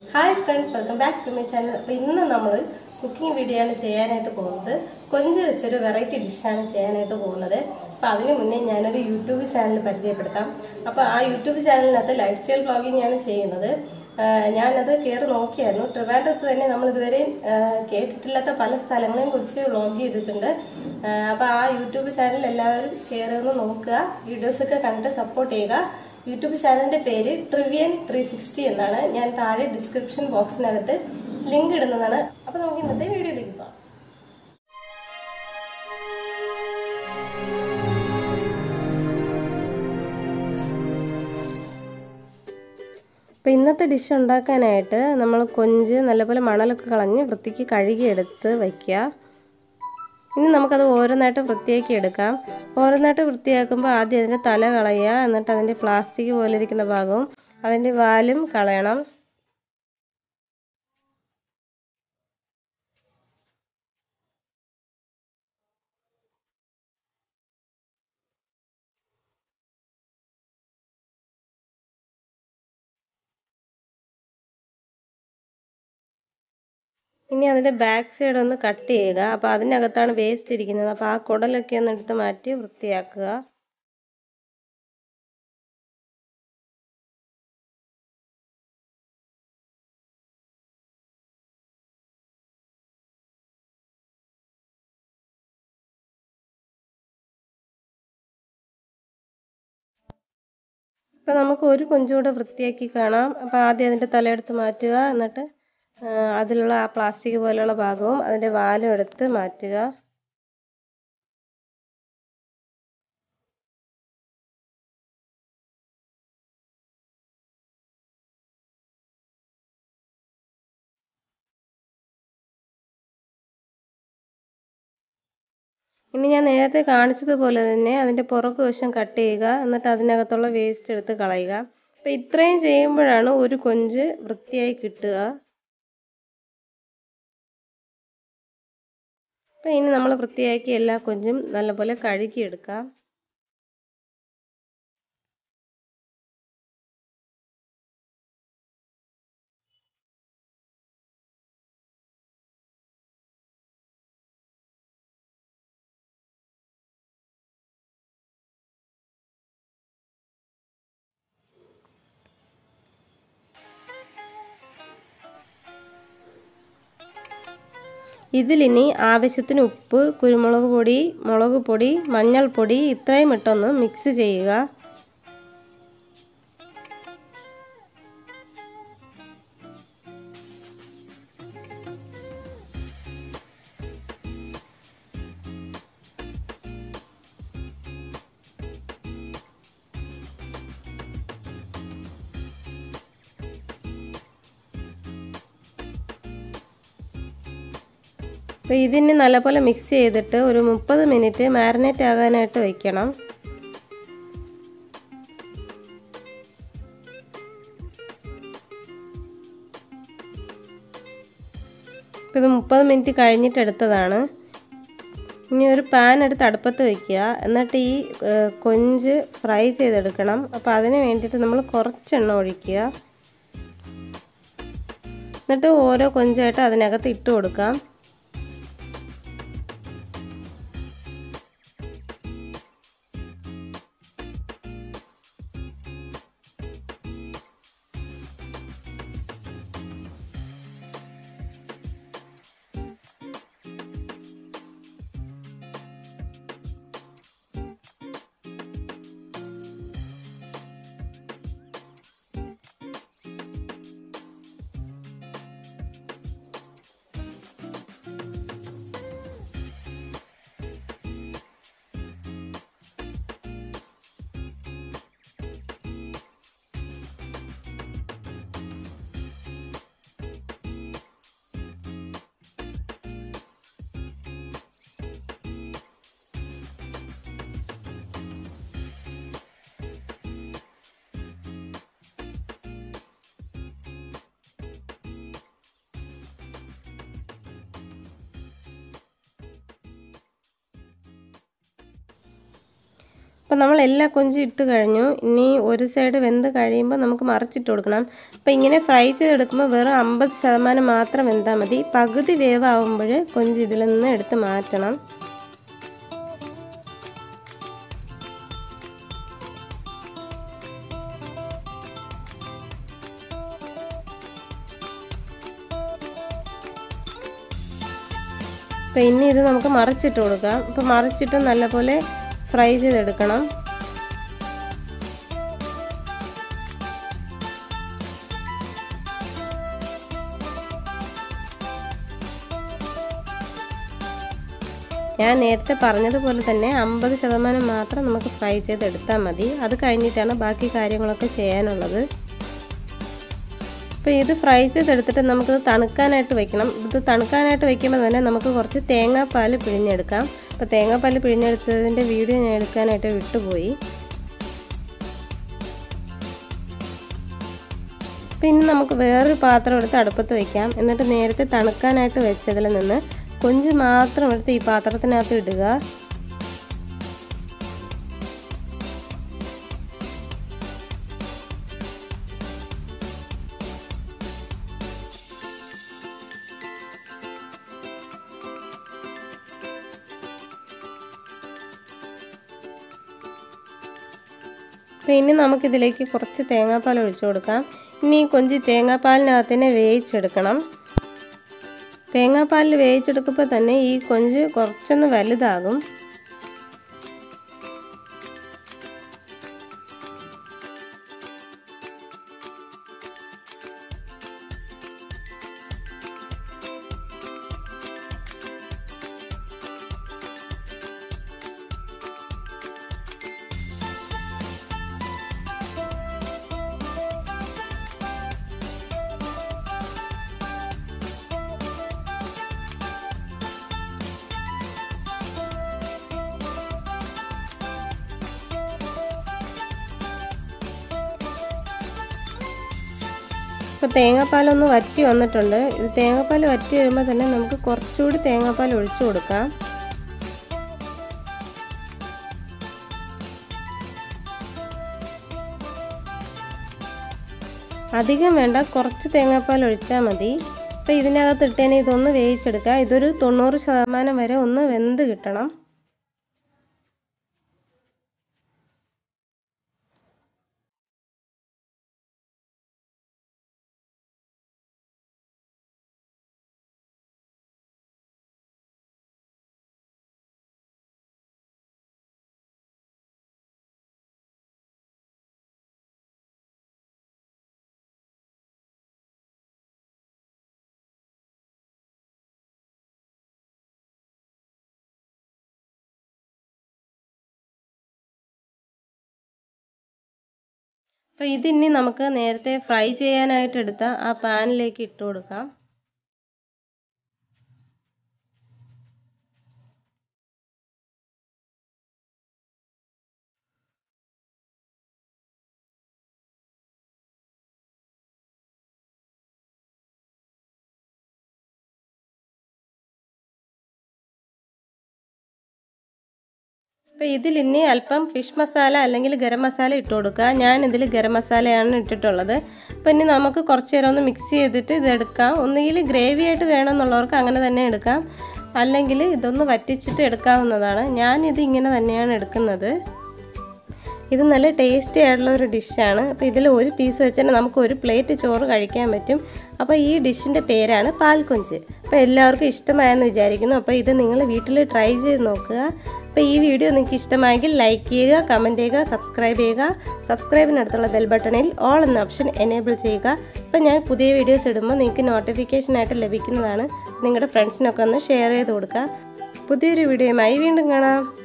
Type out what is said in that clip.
hi friends welcome back to my channel അപ്പോൾ ഇന്ന് നമ്മൾ കുക്കിംഗ് വീഡിയോ ആണ് ചെയ്യാനായിട്ട് പോകുന്നത് കൊഞ്ച് വെച്ചൊരു വെറൈറ്റി ഡിഷാണ് ചെയ്യാനായിട്ട് പോകുന്നത് അപ്പോൾ അതിന് മുന്നേ ഞാനൊരു യൂട്യൂബ് ചാനൽ പരിചയപ്പെടുത്താം അപ്പോൾ ആ യൂട്യൂബ് ചാനലിനകത്ത് ലൈഫ് സ്റ്റൈൽ ബ്ലോഗിംഗ് ആണ് ചെയ്യുന്നത് ആ, ഞാനത് കയറി നോക്കിയായിരുന്നു ട്രിവാൻഡ്രത്ത് തന്നെ നമ്മൾ ഇതുവരെ ആ, കേട്ടിട്ടില്ലാത്ത പല സ്ഥലങ്ങളെയും കുറിച്ച് വ്ളോഗ് ചെയ്തിട്ടുണ്ട് അപ്പോൾ ആ യൂട്യൂബ് ചാനൽ എല്ലാവരും കയറി ഒന്ന് നോക്കുക വീഡിയോസൊക്കെ കണ്ടിട്ട് സപ്പോർട്ട് ചെയ്യുക യൂട്യൂബ് ചാനലിന്റെ പേര് ട്രിവിയൻ ത്രീ സിക്സ്റ്റി എന്നാണ് ഞാൻ താഴെ ഡിസ്ക്രിപ്ഷൻ ബോക്സിനകത്ത് ലിങ്ക് ഇടുന്നതാണ് അപ്പൊ നമുക്ക് ഇന്നത്തെ വീഡിയോയിലേക്ക് പോകാം അപ്പോൾ ഇന്നത്തെ ഡിഷ് ഉണ്ടാക്കാനായിട്ട് നമ്മൾ കൊഞ്ച് നല്ലപോലെ മണലൊക്കെ കളഞ്ഞ് വൃത്തിക്ക് കഴുകിയെടുത്ത് വയ്ക്കുക ഇനി നമുക്കത് ഓരോന്നായിട്ട് വൃത്തിയാക്കി എടുക്കാം ഓരോന്നായിട്ട് വൃത്തിയാക്കുമ്പോൾ ആദ്യം അതിൻ്റെ തല കളയുക എന്നിട്ട് അതിൻ്റെ പ്ലാസ്റ്റിക് പോലെ ഇരിക്കുന്ന ഭാഗവും അതിൻ്റെ വാലും കളയണം ഇനി അതിൻ്റെ ബാക്ക് സൈഡ് ഒന്ന് കട്ട് ചെയ്യുക അപ്പോൾ അതിനകത്താണ് വേസ്റ്റ് ഇരിക്കുന്നത് അപ്പോൾ ആ കുടലൊക്കെ ഒന്ന് എടുത്ത് മാറ്റി വൃത്തിയാക്കുക അപ്പോൾ നമുക്ക് ഒരു കൊഞ്ചുകൂടെ വൃത്തിയാക്കി കാണാം അപ്പോൾ ആദ്യം അതിൻ്റെ തലയെടുത്ത് മാറ്റുക എന്നിട്ട് അതിലുള്ള ആ പ്ലാസ്റ്റിക് പോലെയുള്ള ഭാഗവും അതിൻ്റെ വാലും എടുത്ത് മാറ്റുക ഇനി ഞാൻ നേരത്തെ കാണിച്ചതുപോലെ തന്നെ അതിൻ്റെ പുറകു വശം കട്ട് ചെയ്യുക എന്നിട്ട് അതിനകത്തുള്ള വേസ്റ്റ് എടുത്ത് കളയുക അപ്പോൾ ഇത്രയും ചെയ്യുമ്പോഴാണ് ഒരു കൊഞ്ച് വൃത്തിയായി കിട്ടുക അപ്പോൾ ഇനി നമ്മൾ വൃത്തിയാക്കി എല്ലാ കൊഞ്ചും നല്ലപോലെ കഴുകിയെടുക്കാം ഇതിലിനി ആവശ്യത്തിന് ഉപ്പ് കുരുമുളക് പൊടി മുളക് പൊടി മഞ്ഞൾപ്പൊടി ഇത്രയും ഇട്ടൊന്ന് മിക്സ് ചെയ്യുക അപ്പോൾ ഇതിന് നല്ലപോലെ മിക്സ് ചെയ്തിട്ട് ഒരു മുപ്പത് മിനിറ്റ് മാരിനേറ്റ് ആകാനായിട്ട് വയ്ക്കണം ഇപ്പോൾ ഇത് മുപ്പത് മിനിറ്റ് കഴിഞ്ഞിട്ട് എടുത്തതാണ് ഇനി ഒരു പാൻ എടുത്ത് അടുപ്പത്ത് വയ്ക്കുക എന്നിട്ട് ഈ കൊഞ്ച് ഫ്രൈ ചെയ്തെടുക്കണം അപ്പോൾ അതിന് വേണ്ടിയിട്ട് നമ്മൾ കുറച്ചെണ്ണ ഒഴിക്കുക എന്നിട്ട് ഓരോ കൊഞ്ചായിട്ട് അതിനകത്ത് ഇട്ട് കൊടുക്കാം അപ്പോൾ നമ്മൾ എല്ലാ കൊഞ്ചും ഇട്ട് കഴിഞ്ഞു ഇനി ഒരു സൈഡ് വെന്ത് കഴിയുമ്പോൾ നമുക്ക് മറിച്ചിട്ട് കൊടുക്കണം അപ്പോൾ ഇങ്ങനെ ഫ്രൈ ചെയ്തെടുക്കുമ്പോൾ വെറും അമ്പത് ശതമാനം മാത്രം വെന്താൽ മതി പകുതി വേവാകുമ്പോൾ കൊഞ്ച് ഇതിൽ നിന്ന് എടുത്ത് മാറ്റണം അപ്പോൾ ഇനി ഇത് നമുക്ക് മറിച്ചിട്ട് കൊടുക്കാം അപ്പോൾ മറിച്ചിട്ട് നല്ലപോലെ ഫ്രൈ ചെയ്തെടുക്കണം ഞാൻ നേരത്തെ പറഞ്ഞതുപോലെ തന്നെ അമ്പത് ശതമാനം മാത്രം നമുക്ക് ഫ്രൈ ചെയ്തെടുത്താൽ മതി അത് കഴിഞ്ഞിട്ടാണ് ബാക്കി കാര്യങ്ങളൊക്കെ ചെയ്യാനുള്ളത് അപ്പോൾ ഇത് ഫ്രൈ ചെയ്തെടുത്തിട്ട് നമുക്കിത് തണുക്കാനായിട്ട് വെക്കണം ഇത് തണുക്കാനായിട്ട് വെക്കുമ്പോൾ തന്നെ നമുക്ക് കുറച്ച് തേങ്ങാപ്പാൽ പിഴിഞ്ഞെടുക്കാം അപ്പോൾ തേങ്ങാപ്പാൽ പിഴിഞ്ഞെടുത്തതിൻ്റെ വീഡിയോ ഞാൻ എടുക്കാനായിട്ട് വിട്ടുപോയി പിന്നെ നമുക്ക് വേറൊരു പാത്രം എടുത്ത് അടുപ്പത്ത് വയ്ക്കാം എന്നിട്ട് നേരത്തെ തണുക്കാനായിട്ട് വെച്ചതിൽ നിന്ന് കൊഞ്ച് മാത്രം എടുത്ത് ഈ പാത്രത്തിനകത്ത് ഇടുക അപ്പോൾ ഇനി നമുക്കിതിലേക്ക് കുറച്ച് തേങ്ങാപ്പാൽ ഒഴിച്ചു കൊടുക്കാം ഇനി കൊഞ്ച് തേങ്ങാപ്പാലിനകത്ത് തന്നെ വേവിച്ചെടുക്കണം തേങ്ങാപ്പാലിൽ വേവിച്ചെടുക്കുമ്പോൾ തന്നെ ഈ കൊഞ്ച് കുറച്ചൊന്ന് വലുതാകും ഇപ്പോൾ തേങ്ങാപ്പാലൊന്ന് വറ്റി വന്നിട്ടുണ്ട് ഇത് തേങ്ങാപ്പാൽ വറ്റി വരുമ്പോൾ തന്നെ നമുക്ക് കുറച്ചുകൂടി തേങ്ങാപ്പാൽ ഒഴിച്ചു കൊടുക്കാം അധികം വേണ്ട കുറച്ച് തേങ്ങാപ്പാൽ ഒഴിച്ചാൽ മതി അപ്പോൾ ഇതിനകത്ത് ഇട്ടേനെ ഇതൊന്ന് വേവിച്ചെടുക്കുക ഇതൊരു തൊണ്ണൂറ് ശതമാനം വരെ ഒന്ന് വെന്ത് കിട്ടണം അപ്പോൾ ഇതിനി നമുക്ക് നേരത്തെ ഫ്രൈ ചെയ്യാനായിട്ട് എടുത്ത ആ പാനിലേക്ക് ഇട്ട് കൊടുക്കാം അപ്പോൾ ഇതിൽ ഇനി അല്പം ഫിഷ് മസാല അല്ലെങ്കിൽ ഗരം മസാല ഇട്ട് കൊടുക്കുക ഞാൻ ഇതിൽ ഗരം മസാലയാണ് ഇട്ടിട്ടുള്ളത് അപ്പോൾ ഇനി നമുക്ക് കുറച്ച് നേരം ഒന്ന് മിക്സ് ചെയ്തിട്ട് ഇത് എടുക്കാം ഒന്നുകിൽ ഗ്രേവി ആയിട്ട് വേണമെന്നുള്ളവർക്ക് അങ്ങനെ തന്നെ എടുക്കാം അല്ലെങ്കിൽ ഇതൊന്ന് വറ്റിച്ചിട്ട് എടുക്കാവുന്നതാണ് ഞാനിത് ഇങ്ങനെ തന്നെയാണ് എടുക്കുന്നത് ഇത് നല്ല ടേസ്റ്റി ആയിട്ടുള്ള ഒരു ഡിഷാണ് അപ്പോൾ ഇതിൽ ഒരു പീസ് വെച്ച് തന്നെ നമുക്ക് ഒരു പ്ലേറ്റ് ചോറ് കഴിക്കാൻ പറ്റും അപ്പോൾ ഈ ഡിഷിൻ്റെ പേരാണ് പാൽക്കൊഞ്ച് അപ്പോൾ എല്ലാവർക്കും ഇഷ്ടമായെന്ന് വിചാരിക്കുന്നു അപ്പോൾ ഇത് നിങ്ങൾ വീട്ടിൽ ട്രൈ ചെയ്ത് നോക്കുക അപ്പോൾ ഈ വീഡിയോ നിങ്ങൾക്ക് ഇഷ്ടമായെങ്കിൽ ലൈക്ക് ചെയ്യുക കമൻറ്റ് ചെയ്യുക സബ്സ്ക്രൈബ് ചെയ്യുക സബ്സ്ക്രൈബിനടുത്തുള്ള ബെൽ ബട്ടണിൽ ഓൾ എന്ന ഓപ്ഷൻ എനേബിൾ ചെയ്യുക അപ്പോൾ ഞാൻ പുതിയ വീഡിയോസ് ഇടുമ്പോൾ നിങ്ങൾക്ക് നോട്ടിഫിക്കേഷനായിട്ട് ലഭിക്കുന്നതാണ് നിങ്ങളുടെ ഫ്രണ്ട്സിനൊക്കെ ഒന്ന് ഷെയർ ചെയ്ത് കൊടുക്കുക പുതിയൊരു വീഡിയോയുമായി വീണ്ടും കാണാം